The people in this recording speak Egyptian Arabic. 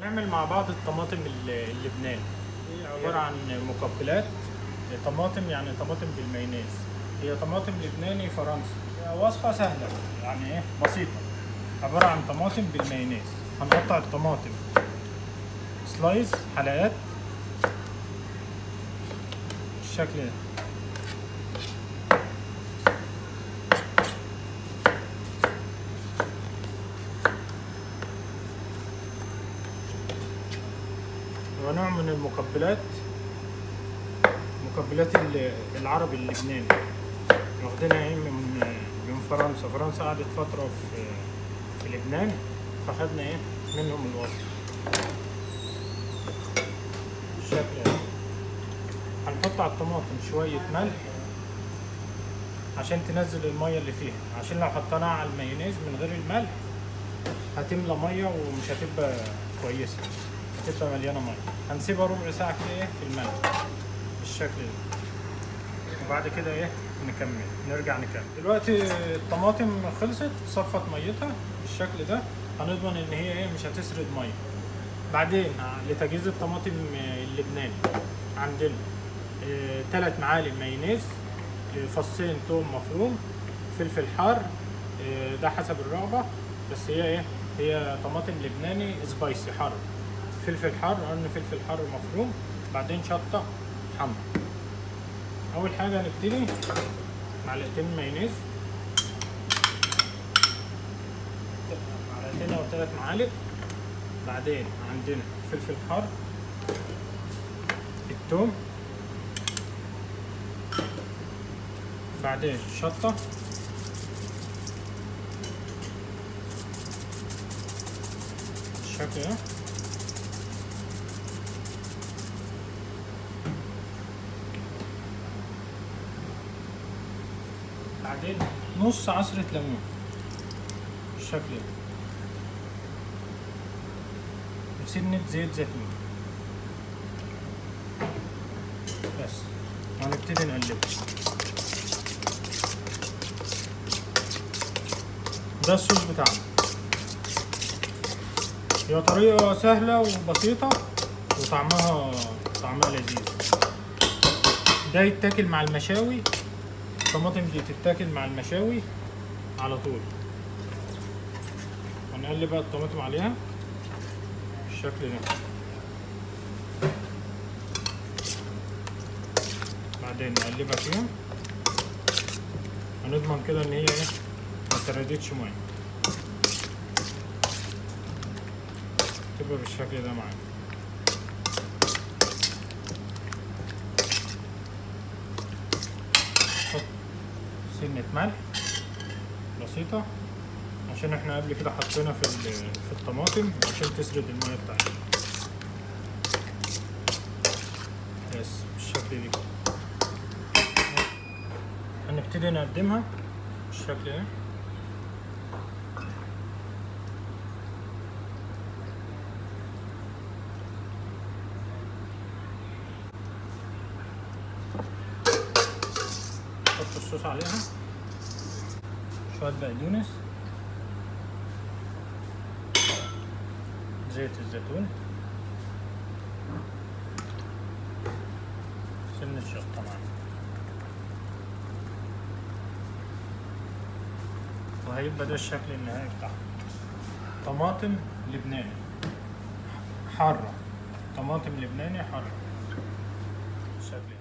نعمل مع بعض الطماطم ال- اللبناني هي عبارة عن مقبلات طماطم يعني طماطم بالمايونيز هي طماطم لبناني فرنسي هي وصفة سهلة يعني ايه بسيطة عبارة عن طماطم بالمايونيز هنقطع الطماطم سلايس حلقات بالشكل ده ونوع من المقبلات مقبلات ال- العربي اللبناني واخدينها ايه من من فرنسا فرنسا قعدت فترة في في لبنان فخدنا ايه منهم الوصف بالشكل ده هنحط على الطماطم شوية ملح عشان تنزل المية اللي فيها عشان لو حطيناها على المايونيز من غير الملح هتملى مية ومش هتبقى كويسة هتبقى مليانة مية هنسيبها ربع ساعة كده ايه في الملح بالشكل ده وبعد كده ايه نكمل نرجع نكمل دلوقتي الطماطم خلصت صفت ميتها بالشكل ده هنضمن ان هي ايه مش هتسرد ميه بعدين لتجهيز الطماطم اللبناني عندنا ثلاث معالق مايونيز آه، فصين توم مفروم فلفل حار آه، ده حسب الرغبة بس هي ايه هي طماطم لبناني سبايسي حار فلفل حار قرن فلفل حار مفروم بعدين شطة حمرا أول حاجة هنبتدي معلقتين مايونيز معلقتين أو ثلاث معالق بعدين عندنا فلفل حار التوم بعدين شطة بالشكل ده بعدين نص عصرة ليمون بالشكل ده وسنة زيت زيتون بس هنبتدي نقلبه ده الصوص بتاعنا هي طريقة سهلة وبسيطة وطعمها طعمها لذيذ ده يتاكل مع المشاوي الطماطم دي تتاكل مع المشاوي على طول هنقلب بقى الطماطم عليها بالشكل ده بعدين نقلبها فيها هنضمن كده ان هي ايه ما سردتش ميه تبقى بالشكل ده معانا نحط سنة ملح بسيطة عشان احنا قبل كده حطينا في ال- في الطماطم عشان تسرد المية بتاعتها بس بالشكل دي هنبتدي نقدمها بالشكل ده نحط الصوص عليها شوية بقدونس زيت الزيتون سنة شطة معانا وهيبقى ده الشكل النهائي بتاعها طماطم لبناني حارة طماطم لبناني حارة بالشكل ده